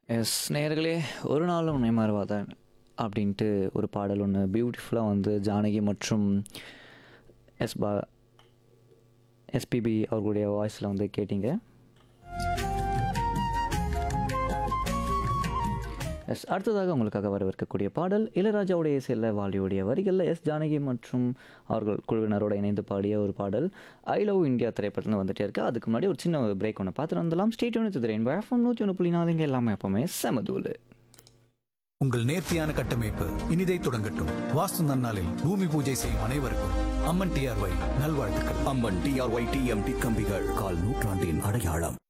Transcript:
S நேயர்களே ஒரு நாளும் உன்னை மறவாதான் அப்படின்ட்டு ஒரு பாடல் ஒன்று பியூட்டிஃபுல்லாக வந்து ஜானகி மற்றும் எஸ் பா எஸ்பிபி அவர்களுடைய வாய்ஸில் வந்து கேட்டீங்க எஸ் அடுத்ததாக உங்களுக்காக வரவிருக்கக்கூடிய பாடல் இளையராஜாவுடைய செல்ல வாலியுடைய வரிகளில் எஸ் ஜானகி மற்றும் அவர்கள் குழுவினரோட இணைந்து பாடிய ஒரு பாடல் ஐ லவ் இந்தியா திரைப்படத்தில் வந்துட்டே இருக்கு அதுக்கு முன்னாடி ஒரு சின்ன பிரேக் ஒன்று பார்த்துட்டு வந்துடலாம் ஸ்டேட் ஒன்று திரையின் எஃப்எம் நூற்றி ஒன்று புள்ளி நாலுங்க எல்லாமே எப்பவுமே செமதூலு உங்கள் நேர்த்தியான கட்டமைப்பு இனிதை தொடங்கட்டும் வாஸ்து நன்னாளில் பூமி பூஜை செய்யும் அனைவருக்கும் அம்மன் டிஆர்ஒய் நல்வாழ்த்துக்கள் அம்மன் டிஆர்ஒய் டிஎம்டி கம்பிகள் கால் நூற்றாண்டின் அடையாளம்